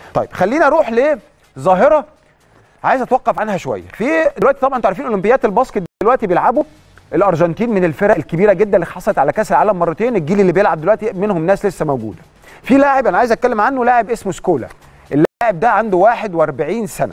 طيب خلينا نروح لظاهره عايز اتوقف عنها شويه في دلوقتي طبعا انتوا عارفين اولمبيات الباسكت دلوقتي بيلعبوا الارجنتين من الفرق الكبيره جدا اللي حصلت على كاس العالم مرتين الجيل اللي بيلعب دلوقتي منهم ناس لسه موجوده في لاعب انا عايز اتكلم عنه لاعب اسمه سكولا اللاعب ده عنده 41 سنه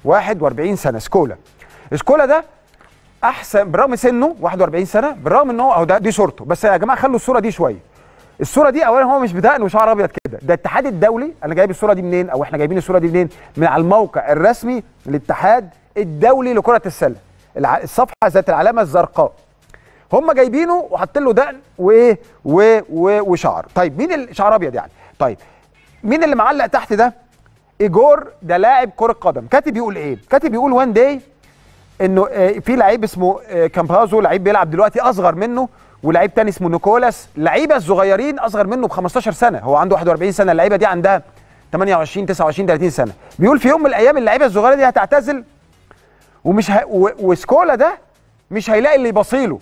41 سنه سكولا سكولا ده احسن برغم سنه 41 سنه بالرغم ان هو اهو ده دي صورته بس يا جماعه خلوا الصوره دي شويه الصوره دي اولا هو مش بدقن وشعر ابيض كده ده الاتحاد الدولي انا جايب الصوره دي منين او احنا جايبين الصوره دي منين من على الموقع الرسمي للاتحاد الدولي لكره السله الع- الصفحه ذات العلامه الزرقاء هم جايبينه وحاطين له دقن وايه و- و- وشعر طيب مين اللي شعر ابيض يعني طيب مين اللي معلق تحت ده ايجور ده لاعب كره قدم كاتب يقول ايه كاتب يقول وان داي انه آه، في لعيب اسمه آه، كامبازو لعيب بيلعب دلوقتي اصغر منه ولعيب تاني اسمه نيكولاس لعيبه الصغيرين اصغر منه ب 15 سنه هو عنده 41 سنه اللعيبه دي عندها 28 29 30 سنه بيقول في يوم من الايام اللعيبه الصغيره دي هتعتزل ومش ه... و... وسكولا ده مش هيلاقي اللي يبصيله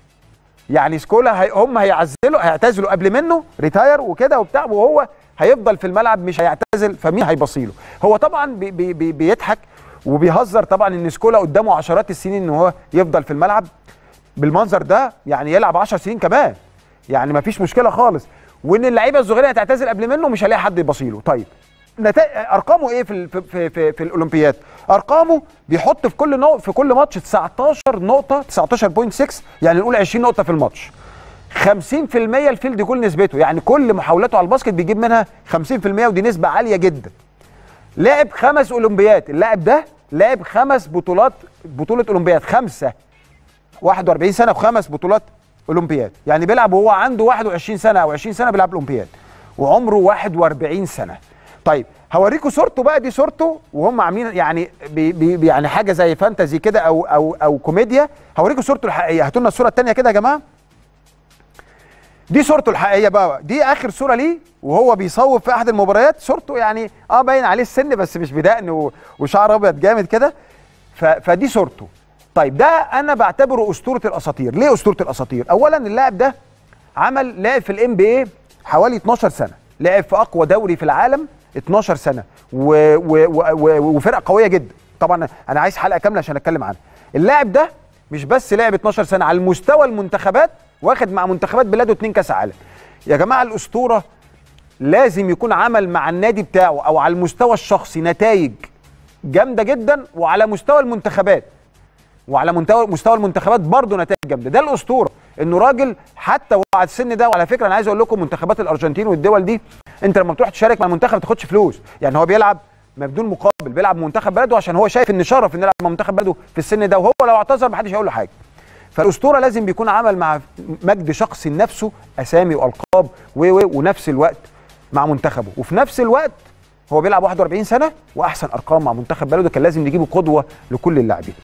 يعني سكولا هي... هم هيعزلوا هيعتزلوا قبل منه ريتاير وكده وبتاع وهو هيفضل في الملعب مش هيعتزل فمين هيبصيله هو طبعا بي... بي... بي... بيضحك وبيهزر طبعا ان سكولا قدامه عشرات السنين ان هو يفضل في الملعب بالمنظر ده يعني يلعب 10 سنين كمان يعني مفيش مشكله خالص وان اللعيبه الصغيره هتعتزل قبل منه مش هيلاقي حد يبصيله طيب نتائج ارقامه ايه في ال- في في, في, في الاولمبياد ارقامه بيحط في كل نقطه في كل ماتش 19 نقطه 19.6 يعني نقول 20 نقطه في الماتش 50% الفيلد جول نسبته يعني كل محاولاته على الباسكت بيجيب منها 50% ودي نسبه عاليه جدا لعب خمس اولمبياد اللاعب ده لعب خمس بطولات بطوله اولمبياد خمسه 41 سنه وخمس بطولات اولمبياد يعني بيلعب وهو عنده 21 سنه او 20 سنه بيلعب اولمبياد وعمره 41 سنه طيب هوريكم صورته بقى دي صورته وهم عاملين يعني بي بي يعني حاجه زي فانتزي كده او او او كوميديا هوريكم صورته الحقيقيه هاتوا لنا الصوره الثانيه كده يا جماعه دي صورته الحقيقيه بقى دي اخر صوره ليه وهو بيصوب في احد المباريات صورته يعني اه باين عليه السن بس مش بدقن و- وشعر ابيض جامد كده ف- فدي صورته طيب ده انا بعتبره اسطوره الاساطير ليه اسطوره الاساطير اولا اللاعب ده عمل لعب في الام بي اي حوالي 12 سنه لعب في اقوى دوري في العالم 12 سنه و و و و وفرقه قويه جدا طبعا انا عايز حلقه كامله عشان اتكلم عنها اللاعب ده مش بس لعب 12 سنه على المستوى المنتخبات واخد مع منتخبات بلاده اتنين كاس عالم يا جماعه الاسطوره لازم يكون عمل مع النادي بتاعه او على المستوى الشخصي نتائج جامده جدا وعلى مستوى المنتخبات وعلى مستوى مستوى المنتخبات برضه نتائج جامده ده الاسطوره انه راجل حتى وهو على السن ده وعلى فكره انا عايز اقول لكم منتخبات الارجنتين والدول دي انت لما بتروح تشارك مع المنتخب ما تاخدش فلوس يعني هو بيلعب ما بدون مقابل بيلعب منتخب بلده عشان هو شايف ان شرف انه يلعب مع منتخب بلده في السن ده وهو لو اعتذر ما حدش هيقول له حاجه فالاسطوره لازم بيكون عمل مع مجد شخصي لنفسه اسامي والقاب و و ونفس الوقت مع منتخبه وفي نفس الوقت هو بيلعب 41 سنه واحسن ارقام مع منتخب بلده كان لازم نجيبه قدوه لكل اللاعبين